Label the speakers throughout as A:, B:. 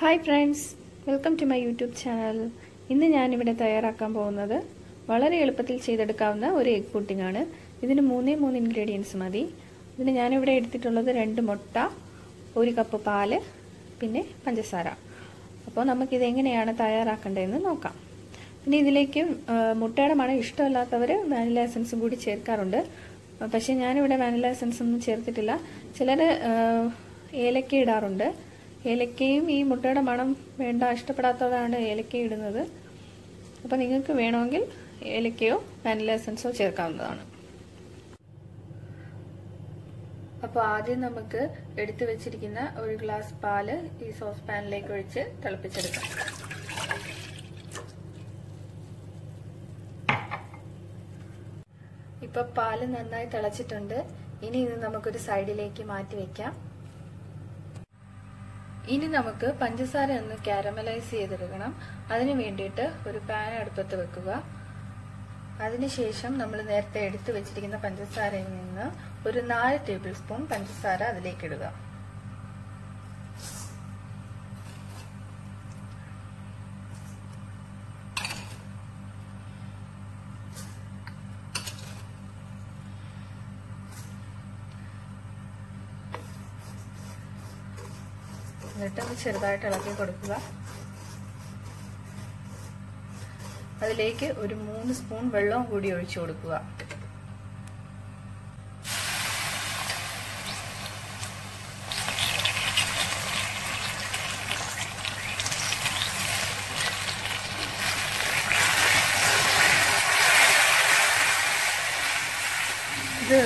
A: hi friends welcome to my YouTube channel ഇന്ന് ഞാനിവിടെ തയ്യാറാക്കാൻ പോകുന്നത് വളരെ എളുപ്പത്തിൽ ചെയ്തെടുക്കാവുന്ന ഒരു എഗ് പുഡിംഗ് ആണ് ഇതിന് മൂന്നേ മൂന്ന് ഇൻഗ്രീഡിയൻസ് മതി ഇതിന് ഞാനിവിടെ എടുത്തിട്ടുള്ളത് രണ്ട് മുട്ട ഒരു കപ്പ് പാല് പിന്നെ പഞ്ചസാര അപ്പോൾ നമുക്കിത് എങ്ങനെയാണ് തയ്യാറാക്കേണ്ടതെന്ന് നോക്കാം പിന്നെ ഇതിലേക്ക് മുട്ടയുടെ മണം ഇഷ്ടമല്ലാത്തവർ വാനില എസൻസും കൂടി ചേർക്കാറുണ്ട് പക്ഷേ ഞാനിവിടെ വാനില എസൻസ് ഒന്നും ചേർത്തിട്ടില്ല ചിലർ ഏലക്ക ഇടാറുണ്ട് ഏലക്കയും ഈ മുട്ടയുടെ മണം വേണ്ട ഇഷ്ടപ്പെടാത്തവരാണ് ഏലക്ക ഇടുന്നത് അപ്പോൾ നിങ്ങൾക്ക് വേണമെങ്കിൽ ഏലക്കയോ വാനില എസൻസോ ചേർക്കാവുന്നതാണ് അപ്പോൾ ആദ്യം നമുക്ക് എടുത്തു വെച്ചിരിക്കുന്ന ഒരു ഗ്ലാസ് പാല് ഈ സോസ് പാനിലേക്ക് ഒഴിച്ച് തിളപ്പിച്ചെടുക്കാം ഇപ്പൊ പാല് നന്നായി തിളച്ചിട്ടുണ്ട് ഇനി ഇത് നമുക്കൊരു സൈഡിലേക്ക് മാറ്റി വെക്കാം ഇനി നമുക്ക് പഞ്ചസാര ഒന്ന് കാരമലൈസ് ചെയ്തെടുക്കണം അതിന് വേണ്ടിയിട്ട് ഒരു പാൻ അടുപ്പത്ത് വെക്കുക അതിനുശേഷം നമ്മൾ നേരത്തെ എടുത്തു വെച്ചിരിക്കുന്ന പഞ്ചസാരയിൽ നിന്ന് ഒരു നാല് ടേബിൾ സ്പൂൺ പഞ്ചസാര അതിലേക്ക് ഇടുക എന്നിട്ട് ഒന്ന് ചെറുതായിട്ട് ഇളക്കി കൊടുക്കുക അതിലേക്ക് ഒരു മൂന്ന് സ്പൂൺ വെള്ളവും കൂടി ഒഴിച്ചു കൊടുക്കുക ഇത്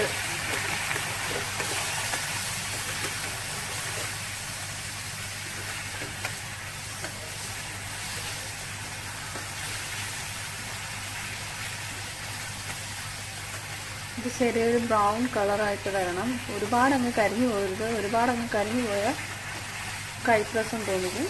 A: ഇത് ചെറിയൊരു ബ്രൗൺ കളറായിട്ട് വരണം ഒരുപാട് അങ്ങ് കരിഞ്ഞു പോകരുത് ഒരുപാട് അങ്ങ് കരിഞ്ഞു പോയാൽ കൈപ്രസം തോന്നിക്കും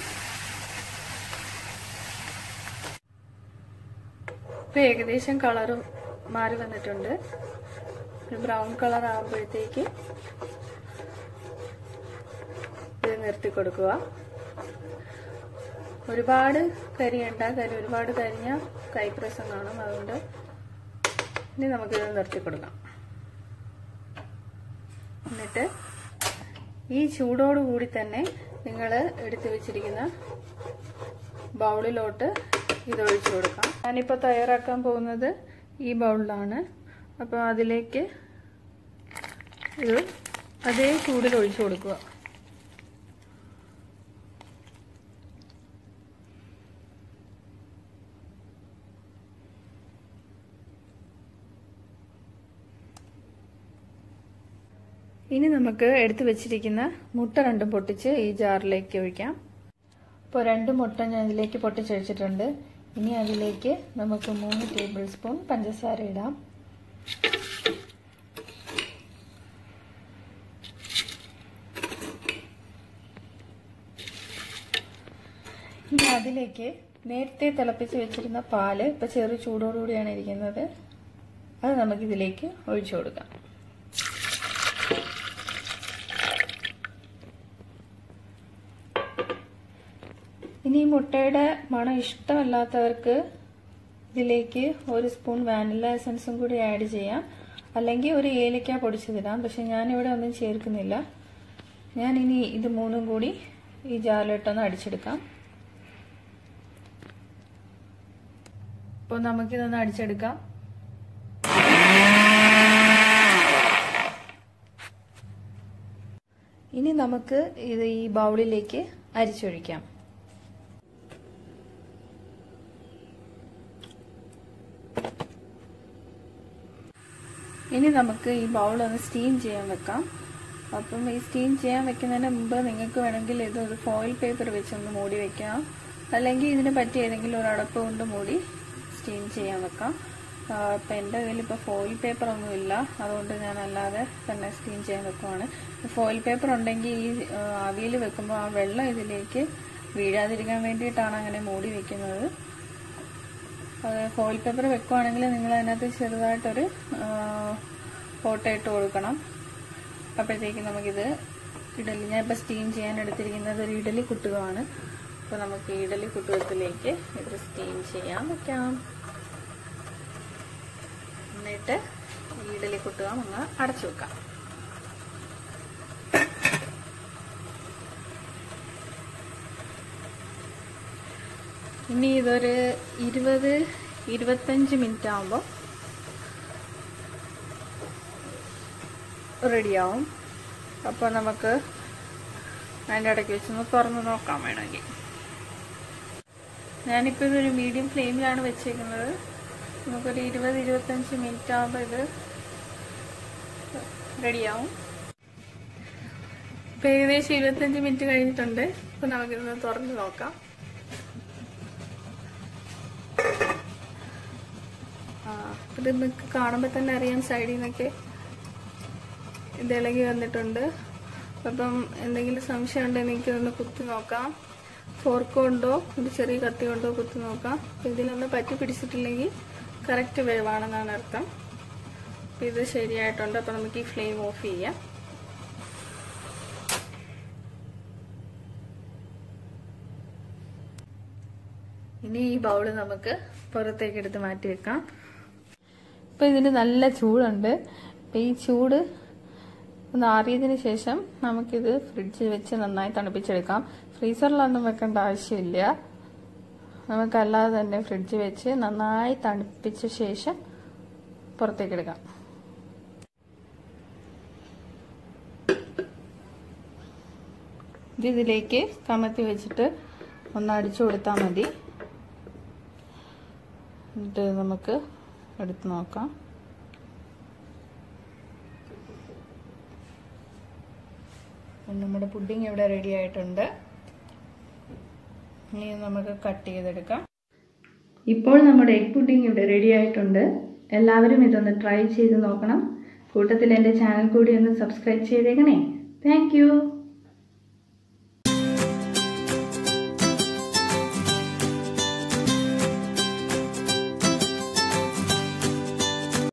A: ഇപ്പം ഏകദേശം കളർ മാറി വന്നിട്ടുണ്ട് ബ്രൗൺ കളർ ആകുമ്പോഴത്തേക്ക് ഇത് നിർത്തി കൊടുക്കുക ഒരുപാട് കരിയണ്ട കരി ഒരുപാട് കരിഞ്ഞ കൈപ്രസം കാണും അതുകൊണ്ട് ഇനി നമുക്കിത് നിർത്തി കൊടുക്കാം എന്നിട്ട് ഈ ചൂടോടുകൂടി തന്നെ നിങ്ങൾ എടുത്തു വെച്ചിരിക്കുന്ന ബൗളിലോട്ട് ഇത് ഒഴിച്ചു കൊടുക്കാം ഞാനിപ്പോൾ തയ്യാറാക്കാൻ പോകുന്നത് ഈ ബൗളിലാണ് അപ്പോൾ അതിലേക്ക് ഇത് അതേ ചൂടിൽ ഒഴിച്ചു കൊടുക്കുക ഇനി നമുക്ക് എടുത്തു വെച്ചിരിക്കുന്ന മുട്ട രണ്ടും പൊട്ടിച്ച് ഈ ജാറിലേക്ക് ഒഴിക്കാം ഇപ്പോൾ രണ്ട് മുട്ട ഞാൻ ഇതിലേക്ക് പൊട്ടിച്ചൊഴിച്ചിട്ടുണ്ട് ഇനി അതിലേക്ക് നമുക്ക് മൂന്ന് ടേബിൾ സ്പൂൺ പഞ്ചസാര ഇടാം ഇനി അതിലേക്ക് നേരത്തെ തിളപ്പിച്ച് വെച്ചിരുന്ന പാല് ഇപ്പൊ ചെറു ചൂടോടുകൂടിയാണ് ഇരിക്കുന്നത് അത് നമുക്ക് ഇതിലേക്ക് ഒഴിച്ചു കൊടുക്കാം ഇനി ഈ മുട്ടയുടെ മണം ഇഷ്ടമല്ലാത്തവർക്ക് ഇതിലേക്ക് ഒരു സ്പൂൺ വാനില എസൻസും കൂടി ആഡ് ചെയ്യാം അല്ലെങ്കിൽ ഒരു ഏലക്ക പൊടിച്ചതിടാം പക്ഷെ ഞാനിവിടെ ഒന്നും ചേർക്കുന്നില്ല ഞാൻ ഇനി ഇത് മൂന്നും കൂടി ഈ ജാലിട്ടൊന്ന് അടിച്ചെടുക്കാം ഇപ്പോൾ നമുക്കിതൊന്ന് അടിച്ചെടുക്കാം ഇനി നമുക്ക് ഇത് ഈ ബൗളിലേക്ക് അരിച്ചൊഴിക്കാം ഇനി നമുക്ക് ഈ ബൗൾ ഒന്ന് സ്റ്റീം ചെയ്യാൻ വെക്കാം അപ്പം ഈ സ്റ്റീം ചെയ്യാൻ വെക്കുന്നതിന് മുമ്പ് നിങ്ങൾക്ക് വേണമെങ്കിൽ ഇത് ഒരു ഫോയിൽ പേപ്പർ വെച്ചൊന്ന് മൂടി വെക്കാം അല്ലെങ്കിൽ ഇതിന് പറ്റിയ ഏതെങ്കിലും ഒരു അടപ്പ് കൊണ്ട് മൂടി സ്റ്റീം ചെയ്യാൻ വെക്കാം ഇപ്പം എൻ്റെ കയ്യിൽ ഇപ്പോൾ ഫോയിൽ പേപ്പർ ഒന്നുമില്ല അതുകൊണ്ട് ഞാൻ അല്ലാതെ തന്നെ സ്റ്റീം ചെയ്യാൻ വെക്കുവാണ് ഫോയിൽ പേപ്പർ ഉണ്ടെങ്കിൽ ഈ അവിയിൽ വെക്കുമ്പോൾ ആ വെള്ളം ഇതിലേക്ക് വീഴാതിരിക്കാൻ വേണ്ടിയിട്ടാണ് അങ്ങനെ മൂടി വെക്കുന്നത് ഫോയിൽ പേപ്പർ വെക്കുവാണെങ്കിൽ നിങ്ങൾ അതിനകത്ത് ചെറുതായിട്ടൊരു ഫോട്ടോ ഇട്ട് കൊടുക്കണം അപ്പോഴത്തേക്ക് നമുക്കിത് ഇഡലി ഞാൻ ഇപ്പോൾ സ്റ്റീം ചെയ്യാൻ എടുത്തിരിക്കുന്നത് ഒരു ഇഡലി കുട്ടുകയാണ് അപ്പോൾ നമുക്ക് ഇഡലി കുട്ടുവത്തിലേക്ക് ഇത് സ്റ്റീം ചെയ്യാൻ വെക്കാം എന്നിട്ട് ഇഡലി കുട്ടുക ഒന്ന് അടച്ചു വെക്കാം ഇനി ഇതൊരു ഇരുപത് ഇരുപത്തഞ്ച് മിനിറ്റ് ആകുമ്പോൾ റെഡിയാവും അപ്പോൾ നമുക്ക് അതിൻ്റെ ഇടയ്ക്ക് വെച്ചൊന്ന് തുറന്ന് നോക്കാം വേണമെങ്കിൽ ഞാനിപ്പോൾ ഇതൊരു മീഡിയം ഫ്ലെയിമിലാണ് വെച്ചേക്കുന്നത് നമുക്കൊരു ഇരുപത് ഇരുപത്തഞ്ച് മിനിറ്റ് ആകുമ്പോൾ ഇത് റെഡിയാവും ഇപ്പം ഏകദേശം ഇരുപത്തഞ്ച് മിനിറ്റ് കഴിഞ്ഞിട്ടുണ്ട് അപ്പോൾ നമുക്കിതൊന്ന് തുറന്ന് നോക്കാം ആ ഇത് നിങ്ങൾക്ക് കാണുമ്പോൾ തന്നെ അറിയാം സൈഡിൽ നിന്നൊക്കെ ഇത് ഇളകി വന്നിട്ടുണ്ട് അപ്പം എന്തെങ്കിലും സംശയം ഉണ്ടെങ്കിൽ നിങ്ങൾക്ക് ഒന്ന് കുത്തി നോക്കാം ഫോർക്ക് കൊണ്ടോ ഒരു ചെറിയ കത്തി കൊണ്ടോ കുത്തി നോക്കാം അപ്പം ഇതിലൊന്ന് പറ്റി പിടിച്ചിട്ടില്ലെങ്കിൽ കറക്റ്റ് വേവാണെന്നാണ് അർത്ഥം അപ്പം ഇത് ശരിയായിട്ടുണ്ട് അപ്പം നമുക്ക് ഈ ഫ്ലെയിം ഓഫ് ചെയ്യാം ഇനി ഈ ബൗള് നമുക്ക് പുറത്തേക്ക് എടുത്ത് മാറ്റി വെക്കാം ഇപ്പം ഇതിന് നല്ല ചൂടുണ്ട് അപ്പം ഈ ചൂട് ഒന്ന് ആറിയതിന് ശേഷം നമുക്കിത് ഫ്രിഡ്ജിൽ വെച്ച് നന്നായി തണുപ്പിച്ചെടുക്കാം ഫ്രീസറിലൊന്നും വെക്കേണ്ട ആവശ്യമില്ല നമുക്കല്ലാതെ തന്നെ ഫ്രിഡ്ജിൽ വെച്ച് നന്നായി തണുപ്പിച്ച ശേഷം പുറത്തേക്ക് എടുക്കാം ഇത് ഇതിലേക്ക് കമത്തി വെച്ചിട്ട് ഒന്ന് അടിച്ചു കൊടുത്താൽ മതി എന്നിട്ട് നമുക്ക് എടുത്ത് നോക്കാം നമ്മുടെ പുഡിംഗ് ഇവിടെ റെഡി ആയിട്ടുണ്ട് ഇനി നമുക്ക് കട്ട് ചെയ്തെടുക്കാം ഇപ്പോൾ നമ്മുടെ എഗ് പുഡിംഗ് ഇവിടെ റെഡി ആയിട്ടുണ്ട് എല്ലാവരും ഇതൊന്ന് ട്രൈ ചെയ്ത് നോക്കണം കൂട്ടത്തിൽ എൻ്റെ ചാനൽ കൂടി ഒന്ന് സബ്സ്ക്രൈബ് ചെയ്തേക്കണേ താങ്ക്